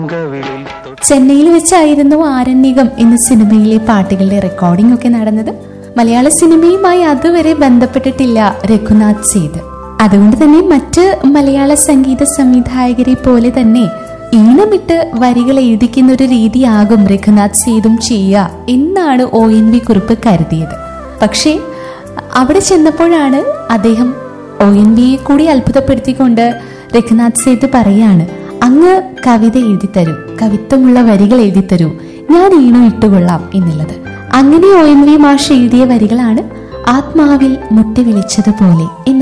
ചെന്നൈയിൽ വെച്ചായിരുന്നു ആരണ്യകം എന്ന സിനിമയിലെ പാട്ടുകളുടെ റെക്കോർഡിംഗ് ഒക്കെ നടന്നത് മലയാള സിനിമയുമായി അതുവരെ ബന്ധപ്പെട്ടിട്ടില്ല രഘുനാഥ് സേത് അതുകൊണ്ട് തന്നെ മറ്റ് മലയാള സംഗീത സംവിധായകരെ പോലെ തന്നെ ഈണമിട്ട് വരികൾ എഴുതിക്കുന്ന ഒരു രീതിയാകും രഘുനാഥ് സേതും ചെയ്യുക എന്നാണ് ഒ എൻ വി കുറിപ്പ് കരുതിയത് പക്ഷേ അവിടെ ചെന്നപ്പോഴാണ് അദ്ദേഹം ഒ എൻ വിയെ കൂടി അത്ഭുതപ്പെടുത്തിക്കൊണ്ട് രഘുനാഥ് സേത് പറയാണ് അങ്ങ് കവിത എഴുതിത്തരൂ കവിത്വമുള്ള വരികൾ എഴുതിത്തരൂ ഞാൻ ഈണം ഇട്ടുകൊള്ളാം എന്നുള്ളത് അങ്ങനെ ഒ എൻ വി മാഷ് എഴുതിയ വരികളാണ് ആത്മാവിൽ മുട്ടി വിളിച്ചതുപോലെ എന്ന